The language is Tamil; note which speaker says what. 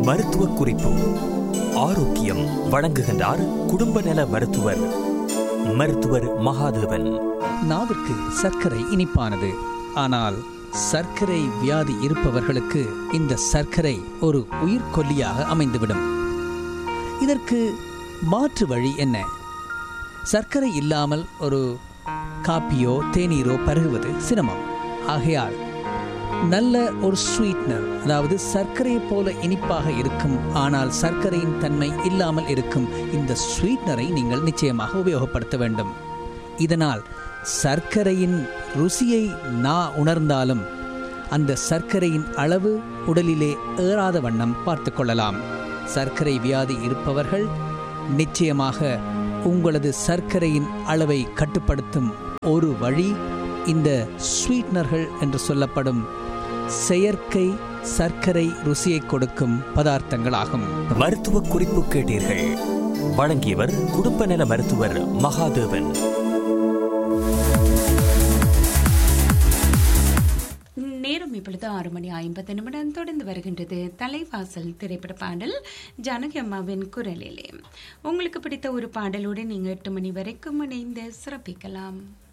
Speaker 1: மருத்துவ குறிப்பு ஆரோக்கியம் வழங்குகின்றார் குடும்ப நல மருத்துவர் மருத்துவர் மகாதேவன்
Speaker 2: நாவிற்கு சர்க்கரை இனிப்பானது ஆனால் சர்க்கரை வியாதி இருப்பவர்களுக்கு இந்த சர்க்கரை ஒரு உயிர்கொல்லியாக அமைந்துவிடும் இதற்கு மாற்று வழி என்ன சர்க்கரை இல்லாமல் ஒரு காப்பியோ தேநீரோ பருகுவது சிரமம் ஆகையால் நல்ல ஒரு ஸ்வீட்னர் அதாவது சர்க்கரையைப் போல இனிப்பாக இருக்கும் ஆனால் சர்க்கரையின் தன்மை இல்லாமல் இருக்கும் இந்த ஸ்வீட்னரை நீங்கள் நிச்சயமாக உபயோகப்படுத்த வேண்டும் இதனால் சர்க்கரையின் ருசியை நா உணர்ந்தாலும் அந்த சர்க்கரையின் அளவு உடலிலே ஏறாத வண்ணம் பார்த்து கொள்ளலாம் சர்க்கரை வியாதி இருப்பவர்கள் நிச்சயமாக உங்களது சர்க்கரையின் அளவை கட்டுப்படுத்தும் ஒரு வழி இந்த ஸ்வீட்னர்கள் என்று சொல்லப்படும் செயற்கை சர்க்கரை ருசியை கொடுக்கும் பதார்த்தங்களாகும்
Speaker 1: மருத்துவ குறிப்பு கேட்டீர்கள் வழங்கியவர் குடும்ப நல மருத்துவர் மகாதேவன்
Speaker 3: நேரம் இப்பொழுது ஆறு மணி ஐம்பது நிமிடம் தொடர்ந்து வருகின்றது தலைவாசல் திரைப்பட பாடல் ஜானகி அம்மாவின் குரலிலே உங்களுக்கு பிடித்த ஒரு பாடலோடு நீங்கள் எட்டு மணி வரைக்கும் இணைந்து சிறப்பிக்கலாம்